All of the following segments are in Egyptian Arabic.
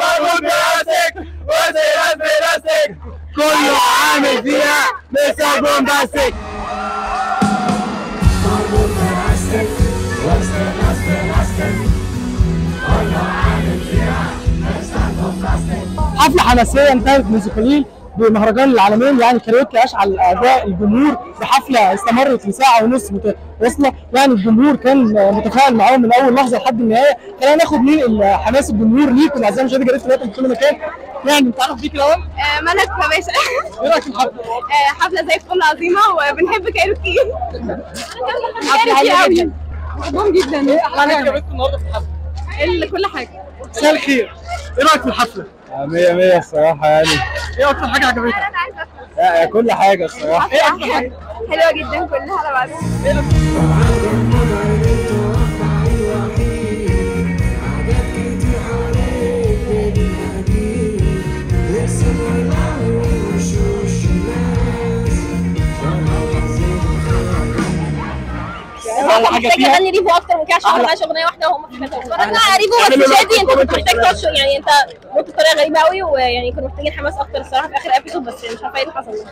مربوط بلاستيك وزي بلاستيك كله عامل فيها لسه بومباستيك حفله حماسيه انتهت منذ قليل بمهرجان العالمين يعني كاريوكي اشعل اداء الجمهور بحفله استمرت لساعه ونص متواصله يعني الجمهور كان متفاعل معاهم من اول لحظه لحد النهايه خلينا ناخد من حماس الجمهور ليكم اعزائي المشاهدين جريده دلوقتي في كل مكان يعني نتعرف بيك الاول آه، ملك باشا ايه رايك في الحفله؟ آه، حفله زي الفل عظيمه وبنحب كايروكي حفله عاليه جدا بحبهم جدا ايه احلى حاجه عجبتكم النهارده في الحفله؟ ال- كل حاجه مساء الخير ايه رايك في الحفله؟ مية مية الصراحة يعني ايه اكتر حاجه عجبتك؟ انا عايزه لا، كل حاجة الصراحة ايه اكتر حاجه؟ حلوه جدا كلها على بعضها احلى حاجه محتاج فيها اغني ريفو اكتر من كده عشان ما أحلى. بقاش اغنيه واحده وهم في حته اتفرجنا أحلى. على ريفو بس اعملوا مش لايك هادي انت وكومنت كنت محتاج في تقعد شو- يعني انت موت بطريقه غريبه قوي ويعني كنا محتاجين حماس اكتر الصراحه في اخر ابيسود بس مش عارفه ايه اللي حصل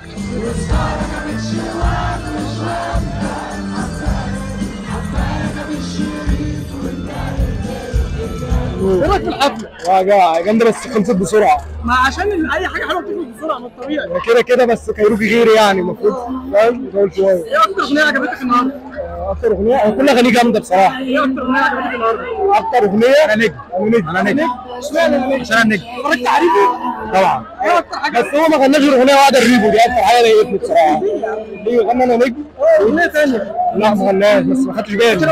ايه رايك في الحفله؟ واجع جامدة بس خلصت بسرعة ما عشان ال- اي حاجه حلوه بتخلص بسرعه من الطبيعي كده كده بس كايروكي غير يعني المفروض فاهم يطول شوية ايه اكتر اغنيه عجبتك النهارده؟ أكتر أغنية هو كل أغانيه جامدة بصراحة ايه اكتر اغنيه عجبتك النهارده؟ أكتر أغنية أنا نجم أنا نجم أنا نجم اشمعنى النجم؟ عشان أنا النجم اتفرجت على ريفو؟ طبعا ايه اكتر حاجه بس هو ما غناش غير أغنية واحدة الريفو دي أكتر حاجة ضايقتني بصراحة ليه غنى أنا نجم اغنيه ثانيه لا ما غناش بس ما خدتش بالي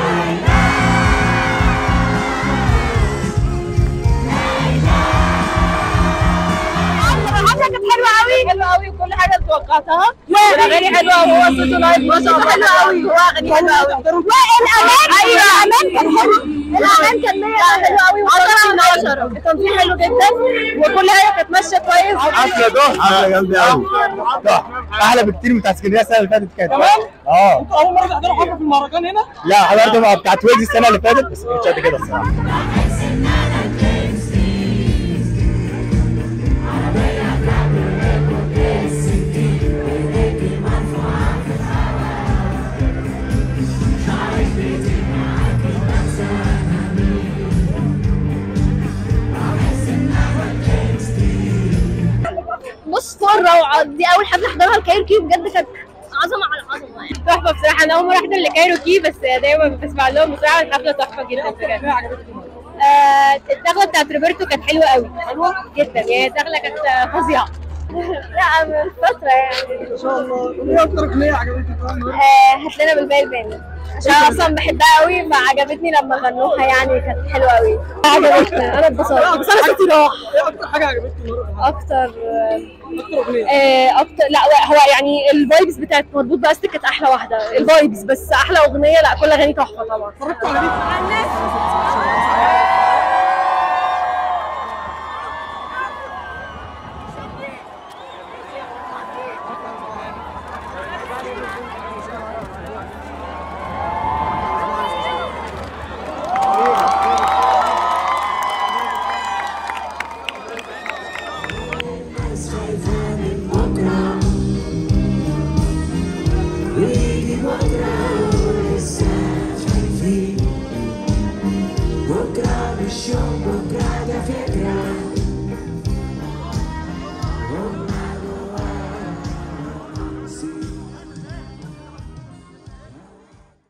الحفله كانت حلوه قوي حلوه قوي وكل حاجه توقعتها والاغاني حلوه وهو صوته لايف ما شاء الله حلو قوي هو اغاني حلوه قوي والامان ايوه الامان كان حلو الامان كان 100 حلو قوي والتنظيم التنظيم حلو جدا وكل حاجه كانت ماشيه كويس حفلة تحفة حفلة جامدة أوي تحفة أحلى بكتير من بتاعت اسكندرية السنة اللي فاتت كانت اه انتوا اول مره تحضروا حفله في المهرجان هنا؟ لا حضرت بقى بتاعت ويجز السنة اللي فاتت بس ما كانتش قد كده الصراحة بص فوق الروعه دي اول حفله احضرها الكايروكي بجد كانت عظمه على عظمه يعني تحفه بصراحه انا اول مره احضر لكايروكي بس دايما بسمع لهم بصراحه الحفله تحفه جدا بجد آه، الدخله بتاعت روبرتو كانت حلوه قوي حلوه جدا يعني الدخله كانت آه، فظيعه لا من فتره يعني ان شاء الله ايه اكتر اغنيه عجبتك النهارده؟ آه، هات لنا بالباقي الباني عشان أنا اصلا بحبها قوي فعجبتني لما غنوها يعني كانت حلوه قوي عجبتني انا اتبسطت بس انا صوتي راح ايه اكتر حاجه عجبتك النهارده؟ اكتر آه، اكتر اغنيه آه، اكتر لا هو يعني الفايبس بتاعت مربوط باستك كانت احلى واحده الفايبس بس احلى اغنيه لا كل اغاني تحفه طبعا اتفرجتوا على ريفو؟